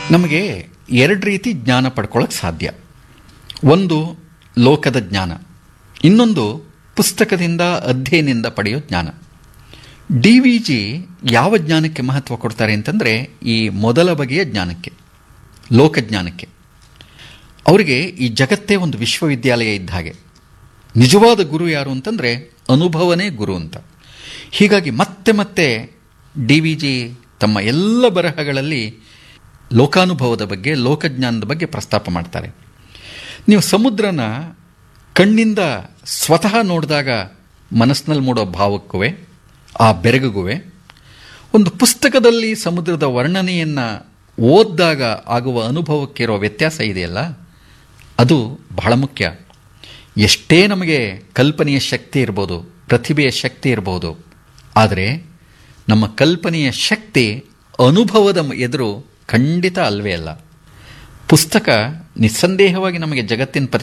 ನಮಗೆ ಎರಡು ರೀತಿ ಜ್ಞಾನ ಪಡ್ಕೊಳ್ಳೋಕೆ ಸಾಧ್ಯ ಒಂದು ಲೋಕದ ಜ್ಞಾನ ಇನ್ನೊಂದು ಪುಸ್ತಕದಿಂದ ಅಧ್ಯಯನದಿಂದ ಪಡೆಯೋ ಜ್ಞಾನ ಡಿ ವಿ ಜಿ ಯಾವ ಜ್ಞಾನಕ್ಕೆ ಮಹತ್ವ ಕೊಡ್ತಾರೆ ಅಂತಂದರೆ ಈ ಮೊದಲ ಬಗೆಯ ಜ್ಞಾನಕ್ಕೆ ಲೋಕಜ್ಞಾನಕ್ಕೆ ಅವರಿಗೆ ಈ ಜಗತ್ತೇ ಒಂದು ವಿಶ್ವವಿದ್ಯಾಲಯ ಇದ್ದ ಹಾಗೆ ನಿಜವಾದ ಗುರು ಯಾರು ಅಂತಂದರೆ ಅನುಭವನೇ ಗುರು ಅಂತ ಹೀಗಾಗಿ ಮತ್ತೆ ಮತ್ತೆ ಡಿ ವಿ ಜಿ ತಮ್ಮ ಎಲ್ಲ ಬರಹಗಳಲ್ಲಿ ಲೋಕಾನುಭವದ ಬಗ್ಗೆ ಲೋಕಜ್ಞಾನದ ಬಗ್ಗೆ ಪ್ರಸ್ತಾಪ ಮಾಡ್ತಾರೆ ನೀವು ಸಮುದ್ರನ ಕಣ್ಣಿಂದ ಸ್ವತಃ ನೋಡಿದಾಗ ಮನಸ್ಸಿನಲ್ಲಿ ಮೂಡೋ ಭಾವಕ್ಕೂ ಆ ಬೆರಗುಗುವೆ ಒಂದು ಪುಸ್ತಕದಲ್ಲಿ ಸಮುದ್ರದ ವರ್ಣನೆಯನ್ನು ಓದಿದಾಗ ಆಗುವ ಅನುಭವಕ್ಕಿರೋ ವ್ಯತ್ಯಾಸ ಇದೆಯಲ್ಲ ಅದು ಬಹಳ ಮುಖ್ಯ ಎಷ್ಟೇ ನಮಗೆ ಕಲ್ಪನೆಯ ಶಕ್ತಿ ಇರ್ಬೋದು ಪ್ರತಿಭೆಯ ಶಕ್ತಿ ಇರ್ಬೋದು ಆದರೆ ನಮ್ಮ ಕಲ್ಪನೆಯ ಶಕ್ತಿ ಅನುಭವದ ಎದುರು ಖಂಡಿತ ಅಲ್ವೇ ಅಲ್ಲ ಪುಸ್ತಕ ನಿಸ್ಸಂದೇಹವಾಗಿ ನಮಗೆ ಜಗತ್ತಿನ